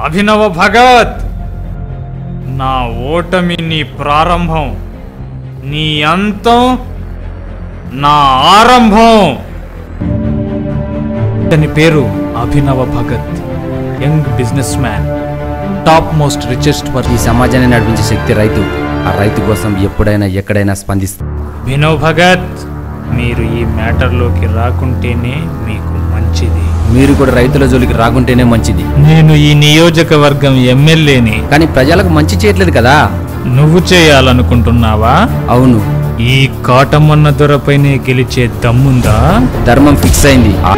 అభినవ భగత్ నా ఓటమి నీ ప్రారంభం నీ అంతం నా ఆరంభం అతని పేరు Abhinav Bhagat young business top most richest ఈ సమాజాన్ని నడిపించే శక్తి రైతు ఆ రైతు కోసం ఎప్పుడైనా ఎక్కడైనా స్పందిస్తుంది అభినవ్ భగత్ మీరు ఈ మ్యాటర్లోకి రాకుంటేనే మీకు మంచిది మీరు కూడా రైతుల జోలికి రాకుంటేనే మంచిది నేను ఈ నియోజకవర్గం ఎమ్మెల్యేని కానీ ప్రజలకు మంచి చేయట్లేదు కదా నువ్వు చేయాలనుకుంటున్నావా అవును ఈ కాటమన్న దొరపైనే గెలిచే దమ్ముందా ధర్మం ఫిక్స్ అయింది ఆ-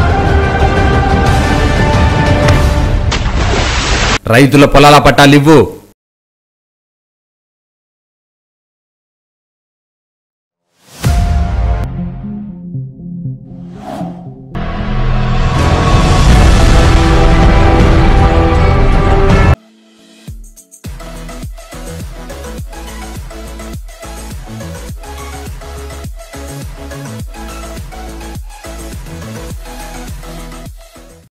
రైతుల పొలాల పట్టాలివ్వు